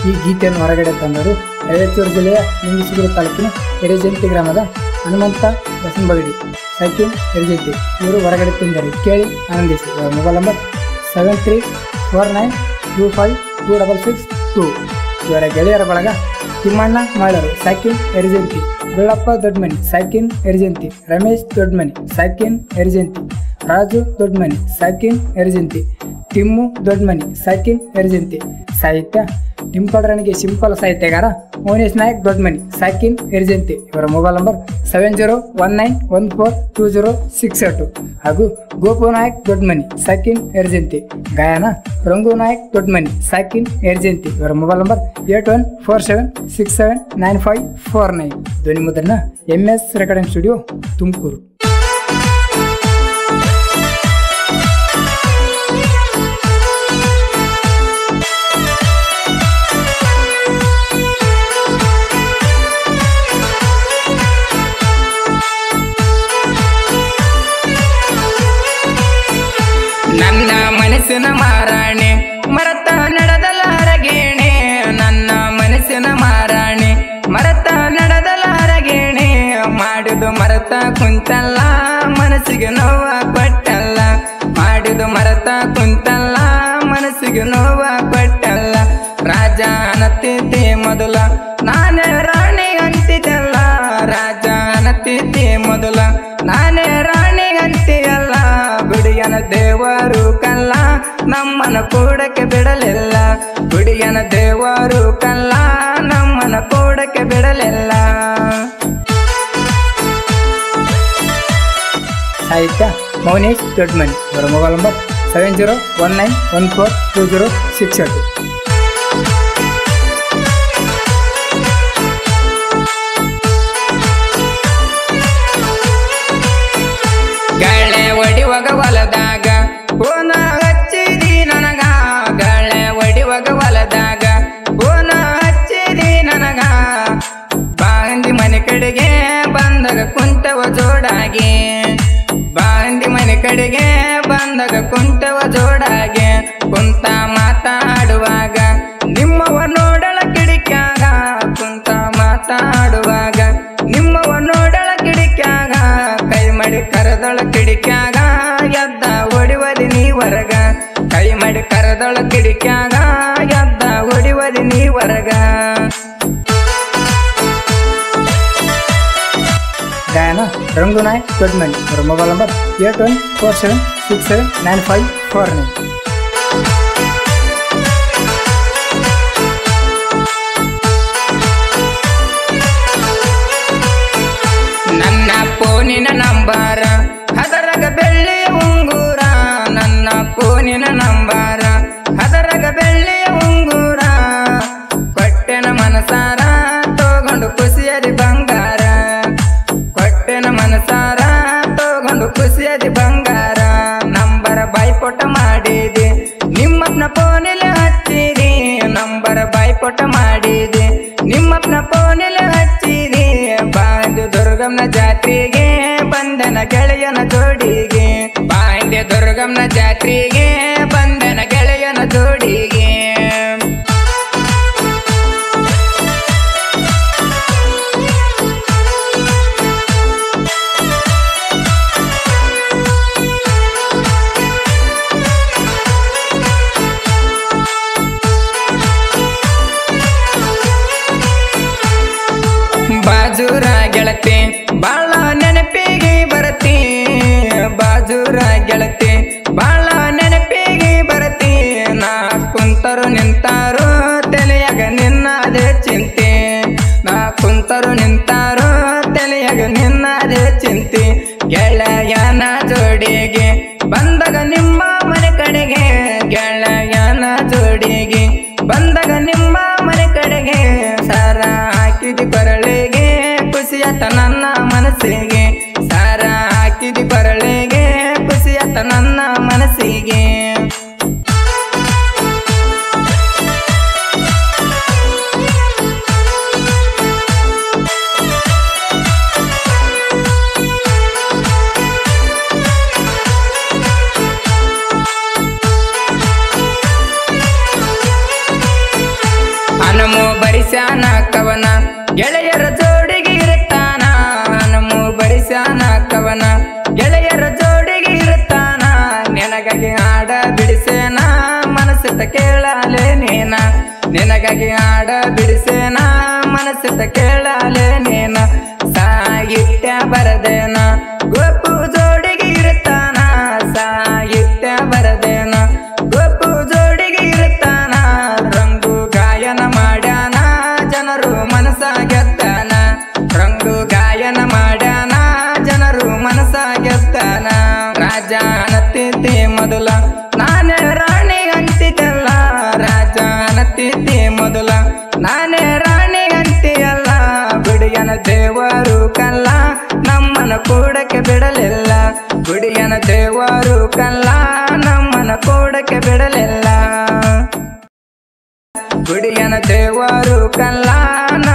ಈ ಗೀತೆಯನ್ನು ಹೊರಗಡೆ ತಂದರು ರಾಯಚೂರು ಜಿಲ್ಲೆಯ ಲಿಂಗಿಸುಗುರು ತಾಲೂಕಿನ ಹಿರೇಜಂತಿ ಗ್ರಾಮದ ಹನುಮಂತ ಬಸಂಬಗಡಿ ಸೈಕಿನ್ ಹಿರೇಜಂತಿ ಇವರು ಹೊರಗಡೆ ತಂದರು ಕೇಳಿ ಆನಂದಿಸಿ ಇವರ mobile number seven three four nine two five two double six two ಇವರ ಗೆಳೆಯರ ಬಳಗ ತಿಮ್ಮಣ್ಣ ಮಾಳರು ಸೈಕಿನ್ ಎರಿಜಂತಿ ಗುಳ್ಳಪ್ಪ ದೊಡ್ಡಮನಿ ಸೈಕಿನ್ ಎರಿಜಂತಿ ರಮೇಶ್ ದೊಡ್ಡಮನಿ ಸೈಕಿನ್ ಎರಿಜಂತಿ ರಾಜು ದೊಡ್ಡಮನಿ ಸೈಕಿನ್ ಎರಿಜಂತಿ ತಿಮ್ಮು ದೊಡ್ಡಮನಿ ಸೈಕಿನ್ ಎರಿಜಂತಿ ಸಾಹಿತ್ಯ ನಿಂಪಡ್ರನಿಗೆ ಸಿಂಪಲ್ ಸಾಹಿತ್ಯಗಾರ ಮೋನೇಶ್ ನಾಯಕ್ ದೊಡ್ಡಮನಿ ಸೈಕಿನ್ ಎರಿಜಂತಿ ಇವರ mobile number seven zero one nine one four two zero six two ಹಾಗೂ ಗೋಪು ನಾಯಕ್ ದೊಡ್ಡಮನಿ ಸೈಕಿನ್ ಎರ್ಜಂತಿ ಗಾಯನ ರಂಗು ನಾಯಕ್ ದೊಡ್ಡಮನಿ ಸೈಕಿನ್ ಎರ್ಜಂತಿ ಇವರ mobile number eight one four seven six seven nine five four nine ಧ್ವನಿ ಮುದ್ರಣ M S recording studio Tumakuru ನನ್ನ ಮನಸ್ಸಿನ ಮಾರಾಣಿ ಮರತ ನಡೆದಲಾರಗೇಣೆ ನನ್ನ ಮನಸ್ಸಿನ ಮಾರಾಣಿ ಮರತ ನಡೆದಲಾರಗೇಣೆ ಮಾಡಿದು ಮರತ ಕುಂತಲ್ಲ ಮನಸ್ಸಿಗೆ ನೋವ ಕೊಟ್ಟಲ್ಲ ಮಾಡಿದು ಮರತ ಕುಂತಲ್ಲ ಮನಸ್ಸಿಗೆ ನೋವ ಕೊಟ್ಟಲ್ಲ ರಾಜ ಅನ್ನತ್ತಿದ್ದೆ ಮೊದಲ ನಾನೇ ರಾಣಿ ಅಂತಿದ್ದಲ್ಲ ರಾಜ ಅನ್ನತ್ತಿದ್ದೆ ಮೊದಲ ನಾನೇ ರಾಣಿ ಅಂತೆಯಲ್ಲ ಗುಡಿಯನ ದೇವರು ಕಲ್ಲ ನಮ್ಮನ ಕೂಡಕ್ಕೆ ಬಿಡಲಿಲ್ಲ ಗುಡಿಯನ ದೇವರು ಕಲ್ಲ ನಮ್ಮನ ಕೂಡಕ್ಕೆ ಬಿಡಲಿಲ್ಲ ಸಾಹಿತ್ಯ ಮೌನೇಶ್ ದೊಡ್ಡಮನಿ ಇವರ mobile number seven zero one nine one four two zero six two ಗಾಳೆ ಒಡಿವಗ ಹೊಲದಾಗ ಪೂನ ಹಚ್ಚಿದಿ ನನಗ ಗಾಳೆ ಒಡಿವಗ ಹೊಲದಾಗ ಪೂನ ಹಚ್ಚಿದಿ ನನಗ ಬಾಂದಿ ಮನೆ ಕಡೆಗೆ ಬಂದಾಗ ಕುಂತವ ಜೋಡಾಗಿ ಬಾಂದಿ ಮನೆ ಕಡೆಗೆ ಬಂದಾಗ ಕುಂತವ ಜೋಡಾಗೆ ಕುಂತ ಮಾತಾಡುವಾಗ ನಿಮ್ಮವ ನೋಡಳ ಕಿಡಿಕ್ಯಾಗ ಕುಂತ ಮಾತಾಡುವಾಗ ನಿಮ್ಮವ ನೋಡಳ ಕಿಡಿಕ್ಯಾಗ ಕೈ ಮಾಡಿ ಕರದೊಳ ಕಿಡಿಕ್ಯಾಗ ಎದ್ದ ಹೊಡಿವದಿ ನೀ ಹೊರಗ ಕೈ ಮಾಡಿ ಕರದೊಳ ಕಿಡಿಕ್ಯಾಗ ಎದ್ದ ಹೊಡಿವದಿ ನೀ ಹೊರಗ ಗಾಯನ ರಂಗು ನಾಯಕ್ ದೊಡ್ಡಮನಿ ಇವರ mobile number eight one four seven six seven nine five four nine ನನ್ನ ಫೋನಿನ ನಂಬರ ಅದರಗ ಬೆಳ್ಳಿ ಉಂಗುರ ನನ್ನ ಫೋನಿನ ನಂಬರ ಅದರಗ ಬೆಳ್ಳಿ ಉಂಗುರ ಕೊಟ್ಟೆನ ಮನಸಾರ ತಗೊಂಡು ಖುಷಿಯದಿ ಬಂಗಾರ ಕೊಟ್ಟೆನ ಮನಸಾರ ತಗೊಂಡು ಖುಷಿಯದಿ ಬಂಗಾರ ನಂಬರ ಬಾಯ್ಪೊಟ ಮಾಡಿದೆ ನಿಮ್ಮಪ್ಪನ ಫೋನಿಲೆ ಹಚ್ಚಿರಿ ನಂಬರ ಬಾಯ್ಪೊಟ ಮಾಡಿದೆ ನಿಮ್ಮಪ್ಪನ ಫೋನಿಲೆ ಹಚ್ಚಿರಿ ಬಾಂದು ದುರ್ಗಮ್ನ ಜಾತ್ರೆಗೆ ಬಂದನ ಗೆಳೆಯನ ಜೋಡಿಗೆ ಬಾಂದೆ ದುರ್ಗಮ್ನ ಜಾತ್ರೆಗೆ ಬಂದನ ಗೆಳೆಯನ ಜೋಡಿಗೆ ಬಾಜೂರ ಗೆಳತಿ ಬಾಳ ನೆನಪಿಗೆ ಬರತಿ ಬಾಜೂರ ಗೆಳತಿ ಬಾಳ ನೆನಪಿಗೆ ಬರತಿ ನಾ ಕುಂತರು ನಿಂತಾರು ತಲೆಯಾಗ ನಿನ್ನದೇ ಚಿಂತೆ ನಾ ಕುಂತರು ನಿಂತಾರು ತಲೆಯಾಗ ನಿನ್ನದೇ ಚಿಂತೆ ಗೆಳೆಯನ ಜೋಡಿಗೆ ಬಂದಾಗ ನಿಮ್ಮ ಮನೆ ಕಡೆಗೆ ಗೆಳೆಯನ ಜೋಡಿಗೆ ಬಂದಾಗ ನಿಮ್ಮ ಮನೆ ಕಡೆಗೆ ಸಾರ ಹಾಕಿದಿ ಕೊರಳಿಗೆ ಖುಷಿಯತ ನನ್ನ ಮನಸ್ಸಿಗೆ ಸಾರ ಹಾಕಿದಿ ಕೊರಳಿಗೆ ಖುಷಿಯತ ನನ್ನ ಮನಸ್ಸಿಗೆ ಹನುಮು ಬರಿಸ್ಯಾನ ಕವನ ಗೆಳೆಯರ ಜೋಡಿಗೆ ಇರುತ್ತಾನ ಹನುಮು ಬರಿಸ್ಯಾನ ಕವನ ಗೆಳೆಯರ ಜೋಡಿಗೆ ಇರುತ್ತಾನ ನಿನಗಾಗಿ ಹಾಡ ಬಿಡಿಸೇನ ಮನಸ್ಸಿತ ಕೇಳಲೆ ನೀನ ನಿನಗಾಗಿ ಹಾಡ ಬಿಡಿಸೇನ ಮನಸ್ಸಿತ ಕೇಳಲೆ ನೀನ ಸಾಹಿತ್ಯ ಬರದೇನ ಗೋಪು ಜೋಡಿಗೆ ಇರುತ್ತಾನ ಸಾಹಿತ್ಯ ಬರದೇನ ಗೋಪು ಜೋಡಿಗೆ ಇರುತ್ತಾನ ರಂಗು ಗಾಯನ ಮಾಡ್ಯಾನ ಜನರು ಮನಸ ಗೆತ್ತಾನ ರಂಗು ಗಾಯನ ಮಾಡ್ಯಾನ ಜನರು ಮನಸ ಗೆತ್ತಾನ ರಾಜ ಅನತಿತಿ ಮೊದಲ ನಾನೇ ರಾಣಿ ಅಂತಿದ್ದಲ್ಲ ರಾಜ ಅನತಿತಿ ಮೊದಲ ನಾನೇ ರಾಣಿ ಅಂತಿಯಲ್ಲ ಗುಡಿಯನ ದೇವರು ಕಲ್ಲ ನಮ್ಮನ ಕೂಡಕ್ಕೆ ಬಿಡಲಿಲ್ಲ ಗುಡಿಯನ ದೇವರು ಕಲ್ಲ ನಮ್ಮನ ಕೂಡಕ್ಕೆ ಬಿಡಲಿಲ್ಲ ಗುಡಿಯನ ದೇವರು ಕಲ್ಲ